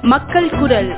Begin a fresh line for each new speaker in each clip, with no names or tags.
மக்கள் குரல்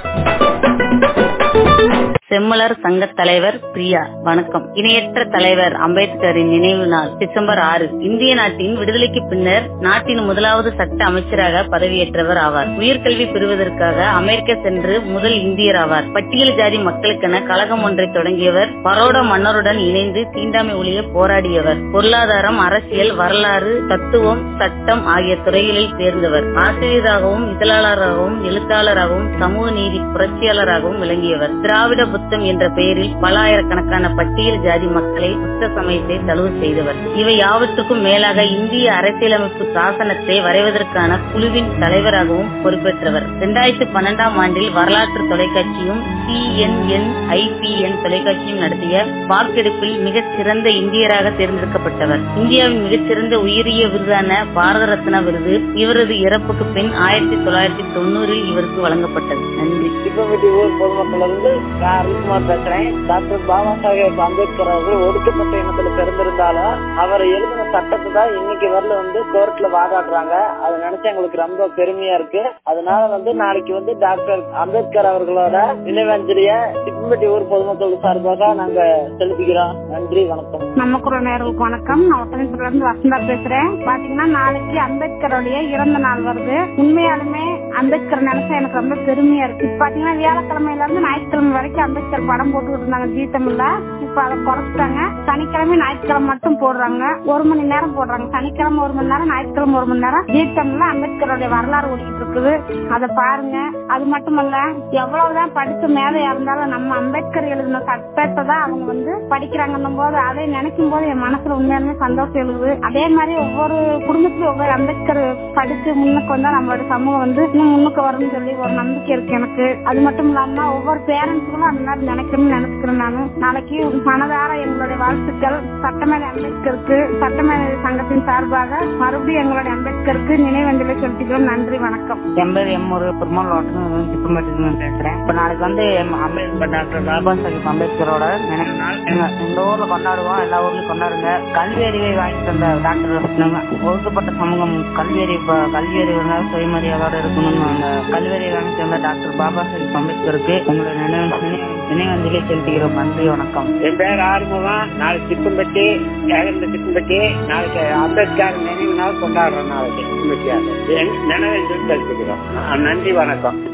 செம்மலர் சங்க தலைவர் பிரியா வணக்கம் இணையற்ற தலைவர் அம்பேத்கரின் நினைவு நாள் டிசம்பர் ஆறு இந்திய நாட்டின் விடுதலைக்கு பின்னர் நாட்டின் முதலாவது சட்ட அமைச்சராக பதவியேற்றவர் ஆவார் உயர்கல்வி பெறுவதற்காக அமெரிக்கா சென்று முதல் இந்தியர் ஆவார் பட்டியல் ஜாதி மக்களுக்கென கழகம் ஒன்றை தொடங்கியவர் பரோட மன்னருடன் இணைந்து தீண்டாமை ஒழிய போராடியவர் பொருளாதாரம் அரசியல் வரலாறு தத்துவம் சட்டம் ஆகிய துறைகளில் தேர்ந்தவர் ஆசிரியராகவும் இதழாளராகவும் எழுத்தாளராகவும் சமூக நீதி புரட்சியாளராகவும் விளங்கியவர் திராவிட புத்தம் என்ற பெயரில் பல ஆயிரக்கணக்கான பட்டியல் ஜாதி மக்களை புத்த சமயத்தை தழுவு செய்தவர் இவை யாவற்றுக்கும் மேலாக இந்திய அரசியலமைப்பு சாசனத்தை வரைவதற்கான குழுவின் தலைவராகவும் பொறுப்பேற்றவர் இரண்டாயிரத்தி பன்னெண்டாம் ஆண்டில் வரலாற்று தொலைக்காட்சியும் சிஎன்என் ஐபிஎன் தொலைக்காட்சியும் நடத்திய வாக்கெடுப்பில் மிகச் சிறந்த இந்தியராக தேர்ந்தெடுக்கப்பட்டவர் இந்தியாவின் மிகச்சிறந்த உயரிய விருதான பாரத ரத்னா விருது இவரது இறப்புக்கு பின் ஆயிரத்தி தொள்ளாயிரத்தி தொண்ணூறில் இவருக்கு வழங்கப்பட்டது நன்றி
சிப்பம்பட்டி ஊர் பொதுமக்கள் இருந்து நான் அருண்குமார் பேசுறேன் டாக்டர் பாபா சாஹேப் அம்பேத்கர் அவர்கள் ஒடுக்கப்பட்ட இனத்துல பிறந்திருந்தாலும் அவர் எழுதின சட்டத்தை தான் இன்னைக்கு வரல வந்து கோர்ட்ல வாதாடுறாங்க அதை நினைச்சு எங்களுக்கு ரொம்ப பெருமையா இருக்கு அதனால வந்து நாளைக்கு வந்து டாக்டர் அம்பேத்கர் அவர்களோட நினைவஞ்சலிய சிப்பம்பட்டி ஊர் பொதுமக்கள் சார்பாக நாங்க செலுத்திக்கிறோம் நன்றி வணக்கம்
நம்ம குரல் நேர்களுக்கு வணக்கம் நான் ஒட்டன்ஸ்ல இருந்து வசந்தா பேசுறேன் பாத்தீங்கன்னா நாளைக்கு அம்பேத்கருடைய இறந்த நாள் வருது உண்மையாலுமே அம்பேத்கர் நினைச்சா எனக்கு ரொம்ப பெருமையா இருக்கு இப்ப பாத்தீங்கன்னா வியாழக்கிழமையில இருந்து ஞாயிற்றுக்கிழமை வரைக்கும் அம்பேத்கர் படம் போட்டு இருந்தாங்க ஜி தமிழ்ல இப்ப அதை குறைச்சிட்டாங்க சனிக்கிழமை ஞாயிற்றுக்கிழமை மட்டும் போடுறாங்க ஒரு மணி நேரம் போடுறாங்க சனிக்கிழமை ஒரு மணி நேரம் ஞாயிற்றுக்கிழமை ஒரு மணி நேரம் ஜி தமிழ்ல அம்பேத்கருடைய வரலாறு ஓடிட்டு இருக்குது அதை பாருங்க அது மட்டுமல்ல எவ்வளவுதான் படிச்ச மேதையா இருந்தாலும் நம்ம அம்பேத்கர் எழுதின சட்டத்தை தான் அவங்க வந்து படிக்கிறாங்கன்னும் போது அதை நினைக்கும் போது என் மனசுல உண்மையாலுமே சந்தோஷம் எழுது அதே மாதிரி ஒவ்வொரு குடும்பத்திலும் ஒவ்வொரு அம்பேத்கர் படிச்சு முன்னுக்கு வந்தா நம்மளோட சமூகம் வந்து இன்னும் முன்னுக்கு வரும்னு சொல்லி ஒரு நம்பிக்கை இருக்கு எனக்கு அது மட்டும் இல்லாம ஒவ்வொரு பேரண்ட்ஸுகளும் அந்த மாதிரி நினைக்கணும்னு நினைச்சுக்கிறேன் நானு நாளைக்கு மனதார எங்களுடைய வாழ்த்துக்கள் சட்டமேலை அம்பேத்கருக்கு சட்டமேலை சங்கத்தின் சார்பாக மறுபடியும் எங்களுடைய அம்பேத்கருக்கு நினைவஞ்சலி செலுத்திக்கிறோம் நன்றி வணக்கம்
என் பேர் எம் ஒரு பெருமாள் ஓட்டம் சிப்பம்பட்டிலிருந்து பேசுறேன் இப்ப நாளைக்கு வந்து எம் அம்பேத்கர் டாக்டர் பாபா சாஹிப் அம்பேத்கரோட நினைவு நாள் எங்க எங்க ஊர்ல கொண்டாடுவோம் எல்லா ஊர்லயும் கொண்டாடுங்க கல்வி அறிவை வாங்கி தந்த டாக்டர் நம்ம ஒதுக்கப்பட்ட சமூகம் கல்வி அறிவு கல்வி அறிவு சுயமரியாதையோட இருக்கணும்னு அந்த கல்வி அறிவை வாங்கி தந்த டாக்டர் பாபா சாஹிப் அம்பேத்கருக்கு உங்களுடைய நினைவு நினைவு நினைவஞ்சலி செலுத்துகிறோம் நன்றி வணக்கம்
என் பேர் ஆறுமுகம் நாளைக்கு சிப்பம்பட்டி ஏகந்த சிப்பம்பட்டி நாளைக்கு அம்பேத்கர் நினைவு நாள் கொண்டாடுறோம் நாளைக்கு சிப்பம்பட்டியாக நினைவு செலுத்திக்கிறோம் நன்றி வணக்கம்